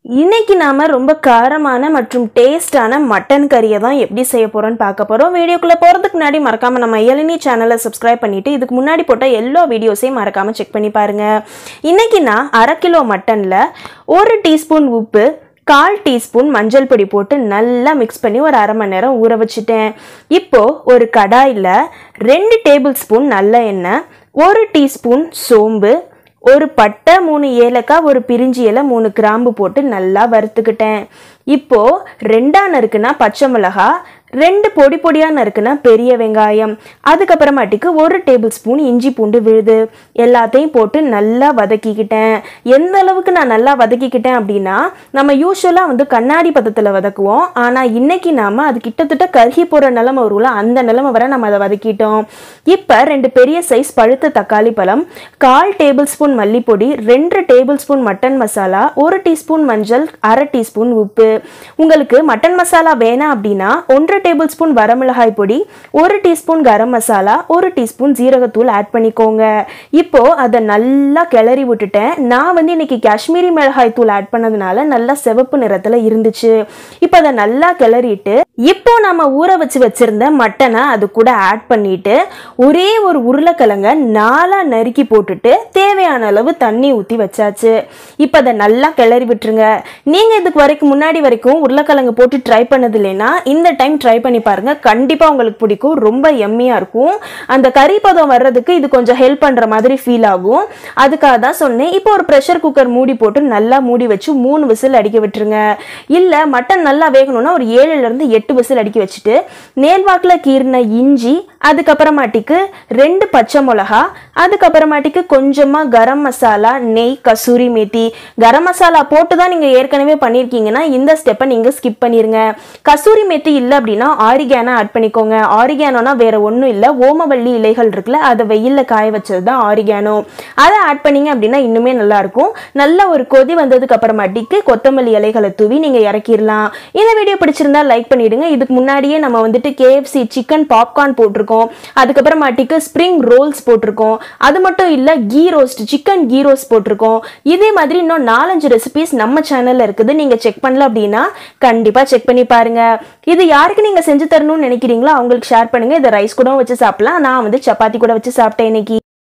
இன்னைக்கு நாம ரொம்ப காரமான மற்றும் டேஸ்டான மட்டன் கறியை தான் எப்படி செய்ய போறோம்னு பார்க்க போறோம் வீடியோக்குள்ள போறதுக்கு முன்னாடி மறக்காம நம்ம இளநீ சேனலை சப்ஸ்கிரைப் பண்ணிட்டு இதுக்கு முன்னாடி போட்ட எல்லா வீடியோஸையும் மறக்காம செக் பண்ணி பாருங்க இன்னைக்கு நான் அரை கிலோ மட்டன்ல ஒரு டீஸ்பூன் உப்பு கால் டீஸ்பூன் மஞ்சள் பொடி போட்டு நல்லா மிக்ஸ் பண்ணி ஒரு அரை மணி நேரம் ஊற வச்சுட்டேன் இப்போ ஒரு கடாயில் ரெண்டு டேபிள் ஸ்பூன் நல்ல எண்ணெய் ஒரு டீஸ்பூன் சோம்பு ஒரு பட்டை மூணு ஏலக்காய் ஒரு பிரிஞ்சி இலை மூணு கிராம்பு போட்டு நல்லா வறுத்துக்கிட்டேன் இப்போ ரெண்டா நறுக்குனா பச்சை மிளகா ரெண்டு பொடி பொடியாக நறுக்குனா பெரிய வெங்காயம் அதுக்கப்புறமாட்டிக்கு ஒரு டேபிள் ஸ்பூன் இஞ்சி பூண்டு விழுது எல்லாத்தையும் போட்டு நல்லா வதக்கிக்கிட்டேன் எந்த அளவுக்கு நான் நல்லா வதக்கிக்கிட்டேன் அப்படின்னா நம்ம யூஸ்வலாக வந்து கண்ணாடி பதத்தில் வதக்குவோம் ஆனால் இன்னைக்கு நாம் அது கிட்டத்தட்ட கருகி போகிற நிலமை வரும்ல அந்த நிலமை வரை நம்ம அதை வதக்கிட்டோம் இப்போ ரெண்டு பெரிய சைஸ் பழுத்த தக்காளி பழம் கால் டேபிள் ஸ்பூன் மல்லிப்பொடி ரெண்டு டேபிள் ஸ்பூன் மட்டன் மசாலா ஒரு டீஸ்பூன் மஞ்சள் அரை டீஸ்பூன் உப்பு உங்களுக்கு மட்டன் மசாலா வேணாம் அப்படின்னா ஒன்றரை டேபிள் ஸ்பூன் வரமிளகாய் பொடி ஒரு டீஸ்பூன் கரம் மசாலா ஒரு டீஸ்பூன் ஜீரகத்தூள் ஆட் பண்ணிக்கோங்க இப்போ அதை நல்லா கிளறி விட்டுட்டேன் நான் வந்து இன்னைக்கு காஷ்மீரி மிளகாய் தூள் ஆட் பண்ணதுனால நல்லா சிவப்பு நிறத்துல இருந்துச்சு இப்போ அதை நல்லா கிளறிட்டு இப்போ நம்ம ஊற வச்சு வச்சிருந்த மட்டனை அது கூட ஆட் பண்ணிட்டு ஒரே ஒரு உருளைக்கிழங்க நாலா நறுக்கி போட்டுட்டு தேவையான அளவு தண்ணி ஊற்றி வச்சாச்சு இப்போ அதை நல்லா கிளறி விட்டுருங்க நீங்கள் இதுக்கு வரைக்கும் முன்னாடி வரைக்கும் உருளைக்கிழங்கு போட்டு ட்ரை பண்ணது இல்லைன்னா இந்த டைம் ட்ரை பண்ணி பாருங்க கண்டிப்பாக உங்களுக்கு பிடிக்கும் ரொம்ப எம்மியாக இருக்கும் அந்த கறி பதம் வர்றதுக்கு இது கொஞ்சம் ஹெல்ப் பண்ணுற மாதிரி ஃபீல் ஆகும் அதுக்காக தான் சொன்னேன் இப்போ ஒரு ப்ரெஷர் குக்கர் மூடி போட்டு நல்லா மூடி வச்சு மூணு விசில் அடிக்க விட்டுருங்க இல்லை மட்டன் நல்லா வேகணும்னா ஒரு ஏழுலேருந்து எட்டு விசில் அடிக்க வச்சுட்டு நேல்வாக்கில் கீறின இஞ்சி அதுக்கப்புறமாட்டிக்கு ரெண்டு பச்சை மிளகா அதுக்கப்புறமாட்டிக்கு கொஞ்சமாக கரம் மசாலா நெய் கசூரி மேத்தி கரம் மசாலா போட்டு தான் நீங்கள் ஏற்கனவே பண்ணியிருக்கீங்கன்னா இந்த ஸ்டெப்பை நீங்கள் ஸ்கிப் பண்ணிடுங்க கசூரி மேத்தி இல்லை அப்படின்னா ஆரிகானோ ஆட் பண்ணிக்கோங்க ஆரிகானோனா வேற ஒன்றும் இல்லை ஓமவல்லி இலைகள் இருக்குல்ல அதை வெயிலில் காய வச்சது தான் ஆரிகானோ அதை ஆட் பண்ணீங்க அப்படின்னா இன்னுமே நல்லா இருக்கும் நல்ல ஒரு கொதி வந்ததுக்கு அப்புறமாட்டிக்கு கொத்தமல்லி இலைகளை தூவி நீங்கள் இறக்கிடலாம் இந்த வீடியோ பிடிச்சிருந்தா லைக் பண்ணிடுங்க இதுக்கு முன்னாடியே நம்ம வந்துட்டு கேஎஃப்சி சிக்கன் பாப்கார்ன் போட்டிருக்கோம் அதுக்கப்புறமாட்டிக்கு ஸ்ப்ரிங் ரோல்ஸ் போட்டிருக்கோம் அது மட்டும் இல்லை ghee roast chicken ghee roast போட்டிருக்கோம் இதே மாதிரி இன்னும் நாலஞ்சு ரெசிபிஸ் நம்ம சேனல்ல இருக்குது நீங்க செக் பண்ணல அப்படின்னா கண்டிப்பா செக் பண்ணி பாருங்க இது யாருக்கு நீங்க செஞ்சு தரணும்னு நினைக்கிறீங்களோ அவங்களுக்கு ஷேர் பண்ணுங்க இதை ரைஸ் கூட வச்சு சாப்பிடலாம் நான் வந்து சப்பாத்தி கூட வச்சு சாப்பிட்டேன் இன்னைக்கு